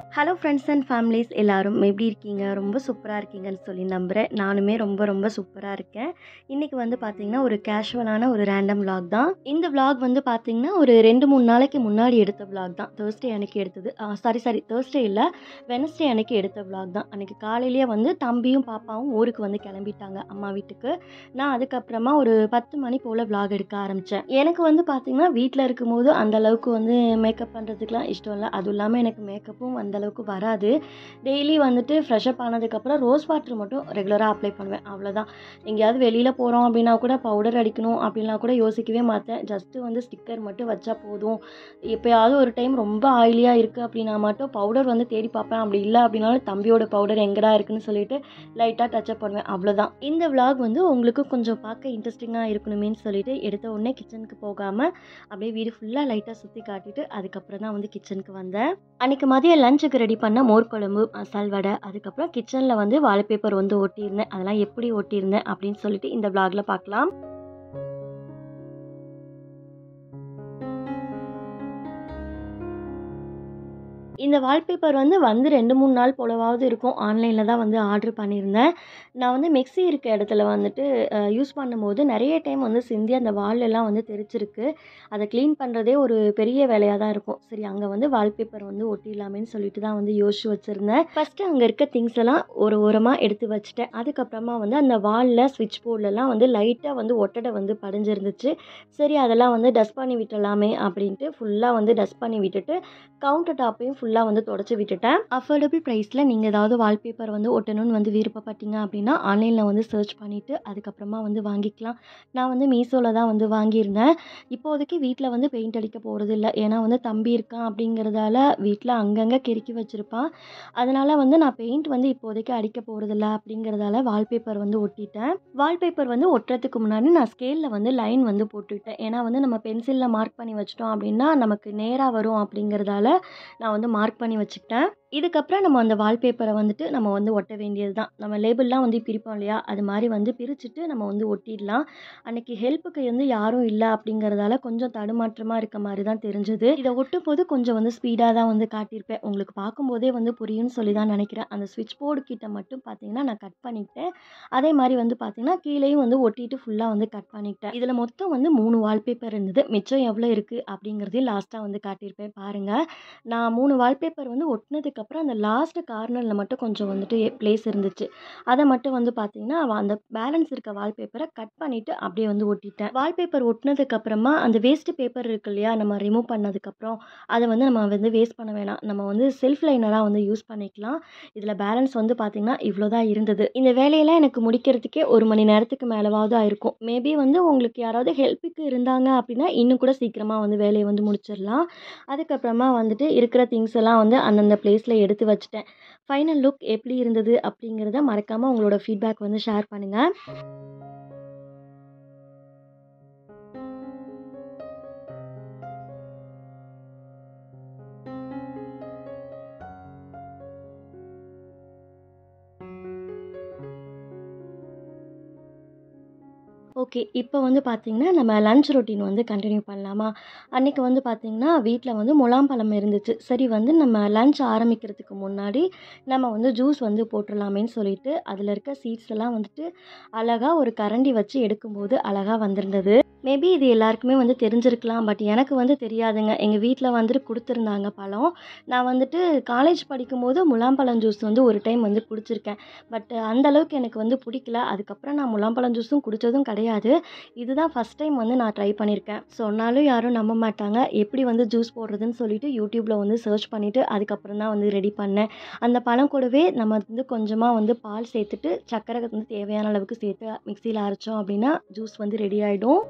hello friends and families எல்லாரும் எப்படி இருக்கீங்க ரொம்ப சூப்பராக இருக்கீங்கன்னு சொல்லி நம்புகிறேன் நானுமே ரொம்ப ரொம்ப சூப்பராக இருக்கேன் இன்றைக்கி வந்து பார்த்திங்கன்னா ஒரு கேஷுவலான ஒரு ரேண்டம் vlog தான் இந்த vlog வந்து பார்த்திங்கன்னா ஒரு ரெண்டு மூணு நாளைக்கு முன்னாடி எடுத்த vlog தான் தேர்ஸ்டே அன்னைக்கு எடுத்தது சாரி சாரி தேர்ஸ்டே இல்லை வெனஸ்டே அன்னைக்கு எடுத்த vlog தான் அன்றைக்கி காலையிலேயே வந்து தம்பியும் பாப்பாவும் ஊருக்கு வந்து கிளம்பிட்டாங்க அம்மா வீட்டுக்கு நான் அதுக்கப்புறமா ஒரு பத்து மணி போல் vlog எடுக்க ஆரம்பித்தேன் எனக்கு வந்து பார்த்திங்கன்னா வீட்டில் இருக்கும்போது அந்த அளவுக்கு வந்து மேக்கப் பண்ணுறதுக்குலாம் இஷ்டம் இல்லை அதுவும் இல்லாமல் எனக்கு மேக்கப்பும் அந்த அளவுக்கு வராது டெய்லி வந்துட்டு ஃப்ரெஷ்அப் ஆனதுக்கப்புறம் ரோஸ் வாட்டர் மட்டும் ரெகுலராக அப்ளை பண்ணுவேன் அவ்வளோதான் எங்கேயாவது வெளியில் போகிறோம் அப்படின்னா கூட பவுடர் அடிக்கணும் அப்படின்லாம் கூட யோசிக்கவே மாட்டேன் ஜஸ்ட்டு வந்து ஸ்டிக்கர் மட்டும் வச்சா போதும் எப்போயாவது ஒரு டைம் ரொம்ப ஆயிலியாக இருக்குது அப்படின்னா மட்டும் பவுடர் வந்து தேடி பார்ப்பேன் அப்படி இல்லை அப்படின்னாலும் தம்பியோட பவுடர் எங்கடா இருக்குன்னு சொல்லிட்டு லைட்டாக டச்சப் பண்ணுவேன் அவ்வளோதான் இந்த vlog வந்து உங்களுக்கு கொஞ்சம் பார்க்க இன்ட்ரெஸ்டிங்காக இருக்கணுமேன்னு சொல்லிட்டு எடுத்த உடனே கிச்சனுக்கு போகாமல் அப்படியே வீடு ஃபுல்லாக லைட்டாக சுற்றி காட்டிட்டு அதுக்கப்புறம் தான் வந்து கிச்சனுக்கு வந்தேன் அன்றைக்கி மதியம் லஞ்சுக்கு ரெடி பண்ண மோர் குழம்பு மசால் வடை அதுக்கப்புறம் கிச்சனில் வந்து வால்பேப்பர் வந்து ஒட்டியிருந்தேன் அதெல்லாம் எப்படி ஒட்டியிருந்தேன் அப்படின்னு சொல்லிட்டு இந்த vlogல பார்க்கலாம் இந்த வால்பேப்பர் வந்து வந்து ரெண்டு மூணு நாள் போலவாவது இருக்கும் ஆன்லைனில் தான் வந்து ஆர்டர் பண்ணியிருந்தேன் நான் வந்து மிக்ஸி இருக்க இடத்துல வந்துட்டு யூஸ் பண்ணும்போது நிறைய டைம் வந்து சிந்தி அந்த wall எல்லாம் வந்து தெரிச்சிருக்கு அதை க்ளீன் பண்ணுறதே ஒரு பெரிய வேலையாக தான் இருக்கும் சரி அங்கே வந்து வால்பேப்பர் வந்து ஒட்டிடலாமேன்னு சொல்லிட்டு தான் வந்து யோசிச்சு வச்சுருந்தேன் ஃபஸ்ட்டு அங்கே இருக்க திங்ஸ் எல்லாம் ஒரு ஓரமாக எடுத்து வச்சுட்டேன் அதுக்கப்புறமா வந்து அந்த வாலில் ஸ்விட்ச் போர்ட்லலாம் வந்து லைட்டாக வந்து ஒட்டடை வந்து படிஞ்சிருந்துச்சு சரி அதெல்லாம் வந்து டஸ்ட் பண்ணி விட்டுடலாமே அப்படின்ட்டு ஃபுல்லாக வந்து டஸ்ட் பண்ணி விட்டுட்டு கவுண்டர் டாப்பையும் ஃபுல்லாக வந்து தொடச்சி விட்டுட்டேன் அஃபோர்டபுள் ப்ரைஸில் நீங்கள் ஏதாவது வால்பேப்பர் வந்து ஒட்டணும்னு வந்து விருப்பப்பட்டீங்க அப்படின்னா ஆன்லைனில் வந்து சர்ச் பண்ணிவிட்டு அதுக்கப்புறமா வந்து வாங்கிக்கலாம் நான் வந்து மீஷோவில் தான் வந்து வாங்கியிருந்தேன் இப்போதைக்கு வீட்டில் வந்து பெயிண்ட் அடிக்க போகிறது இல்லை ஏன்னா வந்து தம்பி இருக்கான் அப்படிங்கிறதால வீட்டில் அங்கங்கே கிறுக்கி வச்சுருப்பான் அதனால் வந்து நான் பெயிண்ட் வந்து இப்போதைக்கு அடிக்க போகிறதில்ல அப்படிங்கிறதால வால்பேப்பர் வந்து ஒட்டிட்டேன் வால்பேப்பர் வந்து ஒட்டுறதுக்கு முன்னாடி நான் ஸ்கேலில் வந்து லைன் வந்து போட்டுக்கிட்டேன் ஏன்னா வந்து நம்ம பென்சிலில் மார்க் பண்ணி வச்சிட்டோம் அப்படின்னா நமக்கு நேராக வரும் அப்படிங்கிறதால நான் வந்து மார்க் பண்ணி வச்சுக்கிட்டேன் இதுக்கப்புறம் நம்ம அந்த வால்பேப்பரை வந்துட்டு நம்ம வந்து ஒட்ட வேண்டியது தான் நம்ம லேபிள்லாம் வந்து பிரிப்போம் இல்லையா அது மாதிரி வந்து பிரிச்சுட்டு நம்ம வந்து ஒட்டிடலாம் அன்னைக்கு ஹெல்ப்புக்கு வந்து யாரும் இல்லை அப்படிங்கிறதால கொஞ்சம் தடுமாற்றமாக இருக்க மாதிரி தான் தெரிஞ்சது இதை ஒட்டும் போது கொஞ்சம் வந்து ஸ்பீடாக தான் வந்து காட்டியிருப்பேன் உங்களுக்கு பார்க்கும்போதே வந்து புரியும்னு சொல்லி தான் நினைக்கிறேன் அந்த ஸ்விட்ச் போர்டு கிட்ட மட்டும் பார்த்தீங்கன்னா நான் கட் பண்ணிக்கிட்டேன் அதே மாதிரி வந்து பார்த்தீங்கன்னா கீழேயும் வந்து ஒட்டிட்டு ஃபுல்லாக வந்து கட் பண்ணிக்கிட்டேன் இதில் மொத்தம் வந்து மூணு வால்பேப்பர் இருந்தது மிச்சம் எவ்வளோ இருக்குது அப்படிங்கிறதையும் லாஸ்ட்டாக வந்து காட்டியிருப்பேன் பாருங்கள் நான் மூணு வால்பேப்பர் வந்து ஒட்டினதுக்கப்புறம் அந்த லாஸ்ட் கார்னரில் மட்டும் கொஞ்சம் வந்துட்டு ப்ளேஸ் இருந்துச்சு அதை மட்டும் வந்து பார்த்தீங்கன்னா அந்த பேலன்ஸ் இருக்க வால்பேப்பரை கட் பண்ணிவிட்டு அப்படியே வந்து ஒட்டிட்டேன் வால்பேப்பர் ஒட்டினதுக்கப்புறமா அந்த வேஸ்ட்டு பேப்பர் இருக்கு இல்லையா நம்ம ரிமூவ் பண்ணதுக்கப்புறம் அதை வந்து நம்ம வந்து வேஸ்ட் பண்ண வேணாம் நம்ம வந்து செல்ஃப் லைனராக வந்து யூஸ் பண்ணிக்கலாம் இதில் பேலன்ஸ் வந்து பார்த்திங்கன்னா இவ்வளோ தான் இருந்தது இந்த வேலையெல்லாம் எனக்கு முடிக்கிறதுக்கே ஒரு மணி நேரத்துக்கு மேலவாவது ஆயிருக்கும் மேபி வந்து உங்களுக்கு யாராவது ஹெல்ப்புக்கு இருந்தாங்க அப்படின்னா இன்னும் கூட சீக்கிரமாக வந்து வேலையை வந்து முடிச்சிடலாம் அதுக்கப்புறமா வந்துட்டு இருக்கிற திங்ஸ் எல்லாம் வந்து அந்தந்த பிளேஸில் எடுத்து வச்சுட்டேன் ஃபைனல் லுக் எப்படி இருந்தது அப்படிங்கிறத மறக்காமல் உங்களோட ஃபீட்பேக் வந்து ஷேர் பண்ணுங்கள் ஓகே இப்போ வந்து பார்த்திங்கன்னா நம்ம லஞ்ச் ரொட்டீன் வந்து கண்டினியூ பண்ணலாமா அன்றைக்கி வந்து பார்த்திங்கன்னா வீட்டில் வந்து முலாம்பழம் இருந்துச்சு சரி வந்து நம்ம லஞ்ச் ஆரம்பிக்கிறதுக்கு முன்னாடி நம்ம வந்து ஜூஸ் வந்து போட்டுடலாமேன்னு சொல்லிட்டு அதில் இருக்க சீட்ஸ் எல்லாம் வந்துட்டு அழகாக ஒரு கரண்டி வச்சு எடுக்கும்போது அழகாக வந்திருந்தது மேபி இது எல்லாருக்குமே வந்து தெரிஞ்சிருக்கலாம் பட் எனக்கு வந்து தெரியாதுங்க எங்கள் வீட்டில் வந்துட்டு கொடுத்துருந்தாங்க பழம் நான் வந்துட்டு காலேஜ் படிக்கும்போது முலாம்பழம் ஜூஸ் வந்து ஒரு டைம் வந்து குடிச்சிருக்கேன் பட் அந்த அளவுக்கு எனக்கு வந்து பிடிக்கல அதுக்கப்புறம் நான் முலாம்பழம் ஜூஸும் குடித்ததும் கிடையாது இதுதான் ஃபஸ்ட் டைம் வந்து நான் ட்ரை பண்ணியிருக்கேன் சொன்னாலும் யாரும் நம்ப மாட்டாங்க எப்படி வந்து ஜூஸ் போடுறதுன்னு சொல்லிட்டு யூடியூப்பில் வந்து சர்ச் பண்ணிவிட்டு அதுக்கப்புறம் தான் வந்து ரெடி பண்ணேன் அந்த பழம் கூடவே நம்ம வந்து கொஞ்சமாக வந்து பால் சேர்த்துட்டு சர்க்கரை வந்து தேவையான அளவுக்கு சேர்த்து மிக்சியில் அரைச்சோம் அப்படின்னா ஜூஸ் வந்து ரெடி ஆகிடும்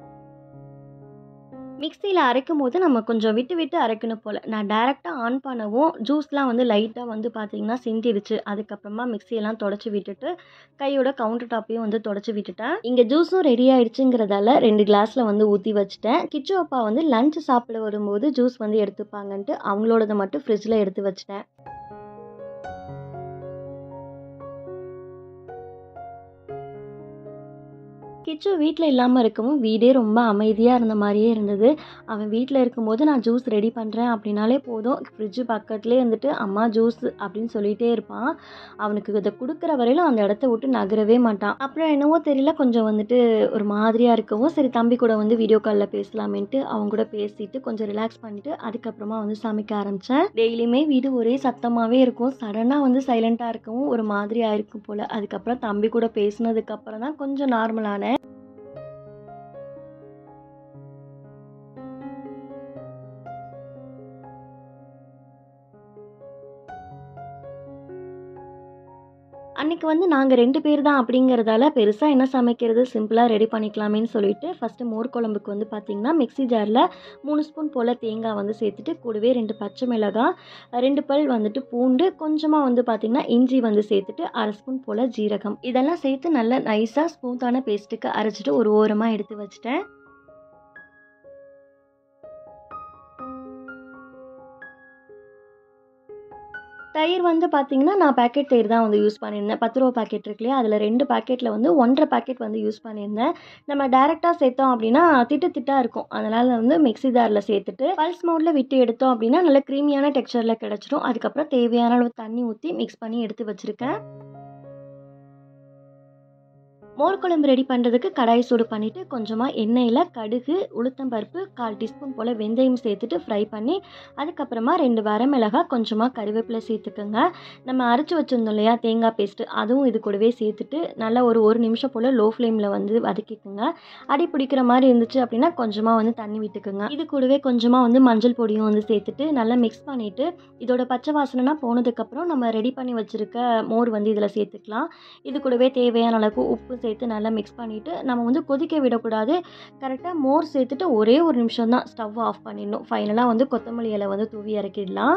மிக்சியில் அரைக்கும் போது நம்ம கொஞ்சம் விட்டு விட்டு அரைக்கணும் போல் நான் டேரெக்டாக ஆன் பண்ணவும் ஜூஸ்லாம் வந்து லைட்டாக வந்து பார்த்திங்கன்னா சிந்திடுச்சு அதுக்கப்புறமா மிக்சியெல்லாம் தொடச்சி விட்டுட்டு கையோட கவுண்டர் டாப்பையும் வந்து தொடச்சி விட்டுட்டேன் இங்கே ஜூஸும் ரெடி ஆயிடுச்சுங்கிறதால ரெண்டு கிளாஸில் வந்து ஊற்றி வச்சுட்டேன் கிச்சு அப்பா வந்து லஞ்ச் சாப்பிட வரும்போது ஜூஸ் வந்து எடுத்துப்பாங்கன்ட்டு அவங்களோடதை மட்டும் ஃப்ரிட்ஜில் எடுத்து வச்சிட்டேன் கிச்சு வீட்டில் இல்லாமல் இருக்கவும் வீடே ரொம்ப அமைதியாக இருந்த மாதிரியே இருந்தது அவன் வீட்டில் இருக்கும்போது நான் ஜூஸ் ரெடி பண்ணுறேன் அப்படின்னாலே போதும் ஃப்ரிட்ஜு பக்கத்துலேயே இருந்துட்டு அம்மா ஜூஸ் அப்படின்னு சொல்லிகிட்டே இருப்பான் அவனுக்கு இதை கொடுக்குற வரையிலும் அந்த இடத்த விட்டு நகரவே மாட்டான் அப்புறம் என்னவோ தெரியல கொஞ்சம் வந்துட்டு ஒரு மாதிரியாக இருக்கவும் சரி தம்பி கூட வந்து வீடியோ காலில் பேசலாமேன்ட்டு அவங்க கூட பேசிட்டு கொஞ்சம் ரிலாக்ஸ் பண்ணிட்டு அதுக்கப்புறமா வந்து சமைக்க ஆரம்பித்தேன் டெய்லியுமே வீடு ஒரே சத்தமாகவே இருக்கும் சடனாக வந்து சைலண்ட்டாக இருக்கவும் ஒரு மாதிரியாக இருக்கும் போல் அதுக்கப்புறம் தம்பி கூட பேசினதுக்கப்புறம் தான் கொஞ்சம் நார்மலான அன்றைக்கி வந்து நாங்கள் ரெண்டு பேர் தான் அப்படிங்கிறதால பெருசாக என்ன சமைக்கிறது சிம்பிளாக ரெடி பண்ணிக்கலாமேன்னு சொல்லிட்டு ஃபஸ்ட்டு மோர் குழம்புக்கு வந்து பார்த்திங்கன்னா மிக்ஸி ஜாரில் மூணு ஸ்பூன் போல் தேங்காய் வந்து சேர்த்துட்டு கூடவே ரெண்டு பச்சை மிளகாய் ரெண்டு பல் வந்துட்டு பூண்டு கொஞ்சமாக வந்து பார்த்திங்கன்னா இஞ்சி வந்து சேர்த்துட்டு அரை ஸ்பூன் போல் ஜீரகம் இதெல்லாம் சேர்த்து நல்லா நைஸாக ஸ்மூத்தான பேஸ்ட்டுக்கு அரைச்சிட்டு ஒரு ஓரமாக எடுத்து வச்சுட்டேன் தயிர் வந்து பார்த்திங்கன்னா நான் பேக்கெட் தயிர் தான் வந்து யூஸ் பண்ணியிருந்தேன் பத்து ரூபா பாக்கெட் இருக்கு இல்லையா அதில் ரெண்டு பாக்கெட்டில் வந்து ஒன்றரை பாக்கெட் வந்து யூஸ் பண்ணியிருந்தேன் நம்ம டேரெக்டாக சேர்த்தோம் அப்படின்னா திட்டு திட்டாக இருக்கும் அதனால் வந்து மிக்ஸி ஜாரில் சேர்த்துட்டு பல்ஸ் மோடில் விட்டு எடுத்தோம் அப்படின்னா நல்ல க்ரீமியான டெக்ஸ்சரில் கிடச்சிரும் அதுக்கப்புறம் தேவையான அளவு தண்ணி ஊற்றி மிக்ஸ் பண்ணி எடுத்து வச்சுருக்கேன் மோர் குழம்பு ரெடி பண்ணுறதுக்கு கடாய் சூடு பண்ணிவிட்டு கொஞ்சமாக எண்ணெயில் கடுகு உளுத்தம்பருப்பு கால் டீஸ்பூன் போல் வெந்தயம் சேர்த்துட்டு ஃப்ரை பண்ணி அதுக்கப்புறமா ரெண்டு வரமிளகாய் கொஞ்சமாக கருவேப்பிலை சேர்த்துக்கோங்க நம்ம அரைச்சி வச்சுருந்தோம் இல்லையா தேங்காய் பேஸ்ட்டு அதுவும் இது கூடவே சேர்த்துட்டு நல்லா ஒரு ஒரு நிமிஷம் போல் லோ ஃப்ளேமில் வந்து வதக்கிக்கோங்க அடி பிடிக்கிற மாதிரி இருந்துச்சு அப்படின்னா கொஞ்சமாக வந்து தண்ணி விட்டுக்குங்க இது கூடவே கொஞ்சமாக வந்து மஞ்சள் பொடியும் வந்து சேர்த்துட்டு நல்லா மிக்ஸ் பண்ணிவிட்டு இதோட பச்சை வாசனைனா போனதுக்கப்புறம் நம்ம ரெடி பண்ணி வச்சுருக்க மோர் வந்து இதில் சேர்த்துக்கலாம் இது கூடவே தேவையான அளவுக்கு உப்பு சேர்த்து நல்லா மிக்ஸ் பண்ணிவிட்டு நம்ம வந்து கொதிக்க விடக்கூடாது கரெக்டாக மோர் சேர்த்துட்டு ஒரே ஒரு நிமிஷம் தான் ஸ்டவ் ஆஃப் பண்ணிடணும் ஃபைனலாக வந்து கொத்தமல்லி இலை வந்து தூவி இறக்கிடலாம்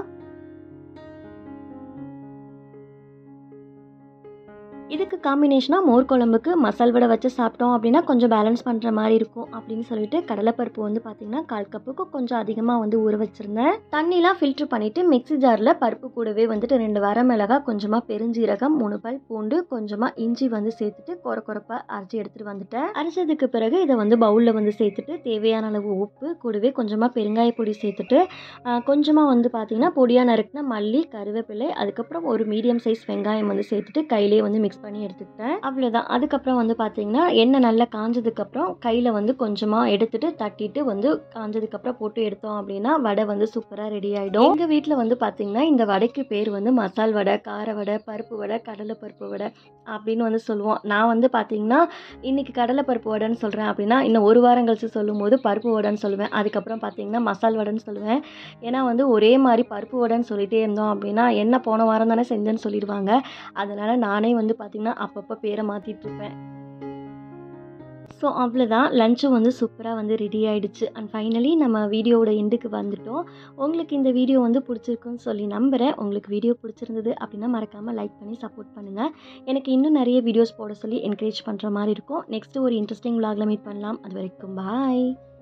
இதுக்கு காம்பினேஷனாக மோர் குழம்புக்கு மசால் வடை வச்சு சாப்பிட்டோம் அப்படின்னா கொஞ்சம் பேலன்ஸ் பண்ணுற மாதிரி இருக்கும் அப்படின்னு சொல்லிட்டு கடலைப்பருப்பு வந்து பார்த்திங்கன்னா கால் கப்புக்கு கொஞ்சம் அதிகமாக வந்து ஊற வச்சுருந்தேன் தண்ணிலாம் ஃபில்ட்ரு பண்ணிவிட்டு மிக்ஸி ஜாரில் பருப்பு கூடவே வந்துட்டு ரெண்டு வரமிளகா கொஞ்சமாக பெருஞ்சீரகம் மூணு பல் பூண்டு கொஞ்சமாக இஞ்சி வந்து சேர்த்துட்டு குறை குறைப்பாக அரைச்சி எடுத்துகிட்டு வந்துட்டேன் அரைச்சதுக்கு பிறகு இதை வந்து பவுலில் வந்து சேர்த்துட்டு தேவையான அளவு உப்பு கூடவே கொஞ்சமாக பெருங்காய பொடி சேர்த்துட்டு கொஞ்சமாக வந்து பார்த்திங்கன்னா பொடியாக நறுக்கின மல்லி கருவேப்பிலை அதுக்கப்புறம் ஒரு மீடியம் சைஸ் வெங்காயம் வந்து சேர்த்துட்டு கையிலே வந்து மிக்ஸ் பண்ணி எடுத்துக்கிட்டேன் அவ்வளோதான் அதுக்கப்புறம் வந்து பார்த்திங்கன்னா எண்ணெய் நல்லா காஞ்சதுக்கப்புறம் கையில் வந்து கொஞ்சமாக எடுத்துட்டு தட்டிட்டு வந்து காஞ்சதுக்கப்புறம் போட்டு எடுத்தோம் அப்படின்னா வடை வந்து சூப்பராக ரெடி ஆகிடும் எங்கள் வீட்டில் வந்து பார்த்திங்கன்னா இந்த வடைக்கு பேர் வந்து மசால் வடை கார வடை பருப்பு வடை கடலை பருப்பு வடை அப்படின்னு வந்து சொல்லுவோம் நான் வந்து பார்த்திங்கன்னா இன்றைக்கி கடலை பருப்பு வடைன்னு சொல்கிறேன் அப்படின்னா இன்னும் ஒரு வாரம் கழிச்சு சொல்லும் போது பருப்பு வடைன்னு சொல்லுவேன் அதுக்கப்புறம் பார்த்திங்கன்னா மசால் வடைன்னு சொல்லுவேன் ஏன்னா வந்து ஒரே மாதிரி பருப்பு வடைன்னு சொல்லிகிட்டே இருந்தோம் அப்படின்னா என்ன போன வாரம் தானே செஞ்சேன்னு சொல்லிடுவாங்க அதனால் நானே வந்து பார்த்திங்கன்னா அப்பப்போ பேரை மாற்றிட்டு இருப்பேன் ஸோ அவ்வளோதான் லஞ்சும் வந்து சூப்பராக வந்து ரெடி ஆகிடுச்சு அண்ட் ஃபைனலி நம்ம வீடியோவோட எண்டுக்கு வந்துட்டோம் உங்களுக்கு இந்த வீடியோ வந்து பிடிச்சிருக்குன்னு சொல்லி நம்புகிறேன் உங்களுக்கு வீடியோ பிடிச்சிருந்தது அப்படின்னா மறக்காமல் லைக் பண்ணி சப்போர்ட் பண்ணுங்கள் எனக்கு இன்னும் நிறைய வீடியோஸ் போட சொல்லி என்கரேஜ் பண்ணுற மாதிரி இருக்கும் நெக்ஸ்ட்டு ஒரு இன்ட்ரெஸ்டிங் விலாகில் மீட் பண்ணலாம் அது வரைக்கும் பாய்